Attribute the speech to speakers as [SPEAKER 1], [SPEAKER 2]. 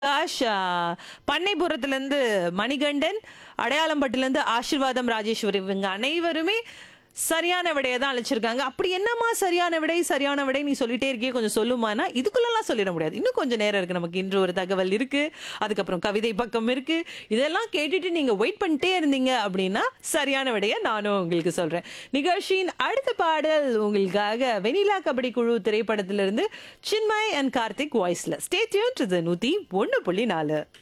[SPEAKER 1] ஆகாஷ் ஆ, பண்ணைபுரத்துலேருந்து மணிகண்டன் அடையாளம்பட்டிலேருந்து ஆசீர்வாதம் ராஜேஸ்வரி இவங்க அனைவருமே சரியான விடையை தான் அழைச்சிருக்காங்க அப்படி என்னம்மா சரியான விடை சரியான விடை நீ சொல்லிட்டே இருக்கியே கொஞ்சம் சொல்லுமானா இதுக்குள்ளெல்லாம் சொல்லிட முடியாது இன்னும் கொஞ்சம் நேரம் இருக்கு நமக்கு இன்று ஒரு தகவல் இருக்கு அதுக்கப்புறம் கவிதை பக்கம் இருக்கு இதெல்லாம் கேட்டுட்டு நீங்க வெயிட் பண்ணிட்டே இருந்தீங்க அப்படின்னா சரியான விடையை நானும் உங்களுக்கு சொல்றேன் நிகழ்ச்சியின் அடுத்த பாடல் உங்களுக்காக வெனிலா கபடி குழு திரைப்படத்திலிருந்து சின்மய் அண்ட் கார்த்திக் வாய்ஸ்ல ஸ்டே டியூன் டு நூத்தி ஒன்னு புள்ளி நாலு